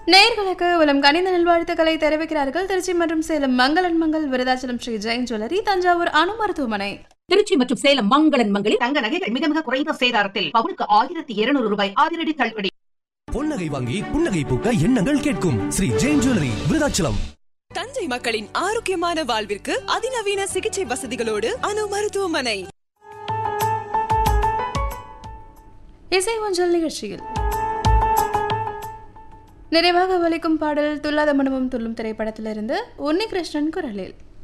நேர்களுக்கு உலம் கணித நல்வாழ்த்துக்களை தெரிவிக்கிறார்கள் திருச்சி மற்றும் சேலம் மங்களன் மங்கள் விருதாச்சலம் ஸ்ரீ ஜெயின் ஜுவல்லரி தஞ்சாவூர் அணு மருத்துவமனை திருச்சி மற்றும் சேலம் மங்களன் மங்களில் தங்க நகைகள் மிக மிக குறைந்த சேதாரத்தில் பவுனுக்கு ஆயிரத்தி இருநூறு ரூபாய் அதிரடி தள்ளுபடி பொன்னகை வாங்கி புன்னகை பூக்க எண்ணங்கள் கேட்கும் ஸ்ரீ ஜெயின் ஜுவல்லரி விருதாச்சலம் தஞ்சை மக்களின் ஆரோக்கியமான வாழ்விற்கு அதிநவீன சிகிச்சை வசதிகளோடு அணு மருத்துவமனை இசை ஒன்றல் நிகழ்ச்சியில் நிறைவாக ஒலிக்கும் பாடல் துல்லாத மனமும் துள்ளும் திரைப்படத்திலிருந்து உன்னிகிருஷ்ணன் குரலில்